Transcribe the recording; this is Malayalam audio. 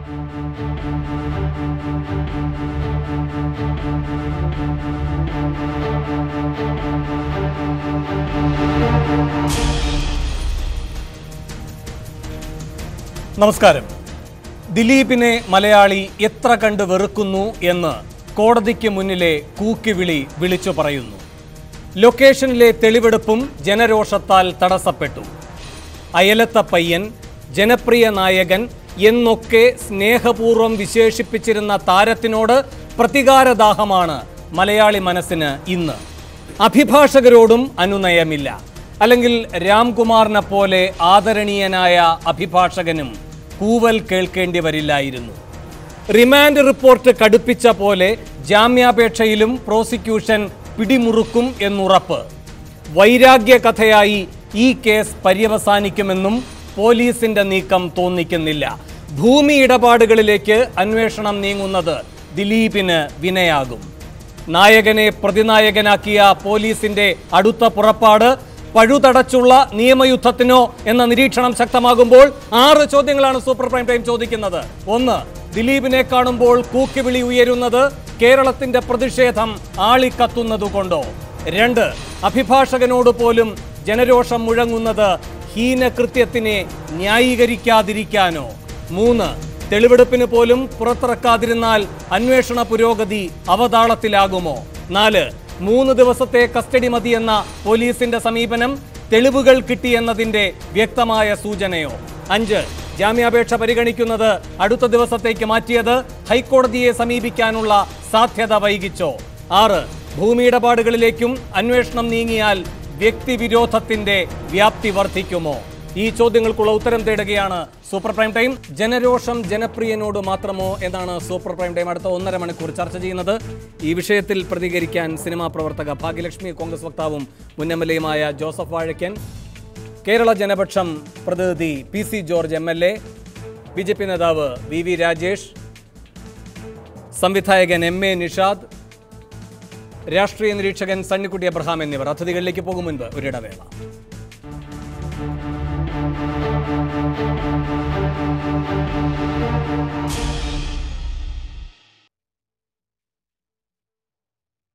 നമസ്കാരം ദിലീപിനെ മലയാളി എത്ര കണ്ട് വെറുക്കുന്നു എന്ന് കോടതിക്ക് മുന്നിലെ കൂക്കിവിളി വിളിച്ചു പറയുന്നു ലൊക്കേഷനിലെ തെളിവെടുപ്പും ജനരോഷത്താൽ തടസ്സപ്പെട്ടു അയലത്ത പയ്യൻ ജനപ്രിയ നായകൻ എന്നൊക്കെ സ്നേഹപൂർവ്വം വിശേഷിപ്പിച്ചിരുന്ന താരത്തിനോട് പ്രതികാരദാഹമാണ് മലയാളി മനസ്സിന് ഇന്ന് അഭിഭാഷകരോടും അനുനയമില്ല അല്ലെങ്കിൽ രാംകുമാറിനെ പോലെ ആദരണീയനായ അഭിഭാഷകനും കൂവൽ കേൾക്കേണ്ടി വരില്ലായിരുന്നു റിമാൻഡ് റിപ്പോർട്ട് കടുപ്പിച്ച പോലെ ജാമ്യാപേക്ഷയിലും പ്രോസിക്യൂഷൻ പിടിമുറുക്കും എന്നുറപ്പ് വൈരാഗ്യ കഥയായി ഈ കേസ് പര്യവസാനിക്കുമെന്നും പോലീസിന്റെ നീക്കം തോന്നിക്കുന്നില്ല ഭൂമി ഇടപാടുകളിലേക്ക് അന്വേഷണം നീങ്ങുന്നത് ദിലീപിന് വിനയാകും നായകനെ പ്രതിനായകനാക്കിയ പോലീസിന്റെ അടുത്ത പുറപ്പാട് പഴുതടച്ചുള്ള നിയമയുദ്ധത്തിനോ എന്ന നിരീക്ഷണം ശക്തമാകുമ്പോൾ ആറ് ചോദ്യങ്ങളാണ് സൂപ്പർ പ്രൈം ടൈം ചോദിക്കുന്നത് ഒന്ന് ദിലീപിനെ കാണുമ്പോൾ കൂക്കിവിളി ഉയരുന്നത് കേരളത്തിന്റെ പ്രതിഷേധം ആളിക്കത്തുന്നതുകൊണ്ടോ രണ്ട് അഭിഭാഷകനോട് പോലും ജനരോഷം മുഴങ്ങുന്നത് ഹീനകൃത്യത്തിനെ ന്യായീകരിക്കാതിരിക്കാനോ മൂന്ന് തെളിവെടുപ്പിന് പോലും പുറത്തിറക്കാതിരുന്നാൽ അന്വേഷണ പുരോഗതി അവതാളത്തിലാകുമോ നാല് മൂന്ന് ദിവസത്തെ കസ്റ്റഡി മതിയെന്ന പോലീസിന്റെ സമീപനം തെളിവുകൾ കിട്ടിയെന്നതിന്റെ വ്യക്തമായ സൂചനയോ അഞ്ച് ജാമ്യാപേക്ഷ പരിഗണിക്കുന്നത് അടുത്ത ദിവസത്തേക്ക് മാറ്റിയത് ഹൈക്കോടതിയെ സമീപിക്കാനുള്ള സാധ്യത വൈകിച്ചോ ആറ് ഭൂമിയിടപാടുകളിലേക്കും അന്വേഷണം നീങ്ങിയാൽ വ്യക്തിവിരോധത്തിന്റെ വ്യാപ്തി വർദ്ധിക്കുമോ ഈ ചോദ്യങ്ങൾക്കുള്ള ഉത്തരം തേടുകയാണ് സൂപ്പർ പ്രൈം ടൈം ജനരോഷം ജനപ്രിയനോട് മാത്രമോ എന്നാണ് സൂപ്പർ പ്രൈം ടൈം അടുത്ത ഒന്നര മണിക്കൂർ ചർച്ച ചെയ്യുന്നത് ഈ വിഷയത്തിൽ പ്രതികരിക്കാൻ സിനിമാ പ്രവർത്തക ഭാഗ്യലക്ഷ്മി കോൺഗ്രസ് വക്താവും മുൻ എം എൽ എയുമായ ജോസഫ് വാഴയ്ക്കൻ കേരള ജനപക്ഷം പ്രതിനിധി P C George M L A B J P നേതാവ് വി വി രാജേഷ് സംവിധായകൻ എം എ നിഷാദ് രാഷ്ട്രീയ നിരീക്ഷകൻ സണ്ണിക്കുട്ടി അബ്രഹാം എന്നിവർ അതിഥികളിലേക്ക് പോകും മുൻപ് ഒരിടവേള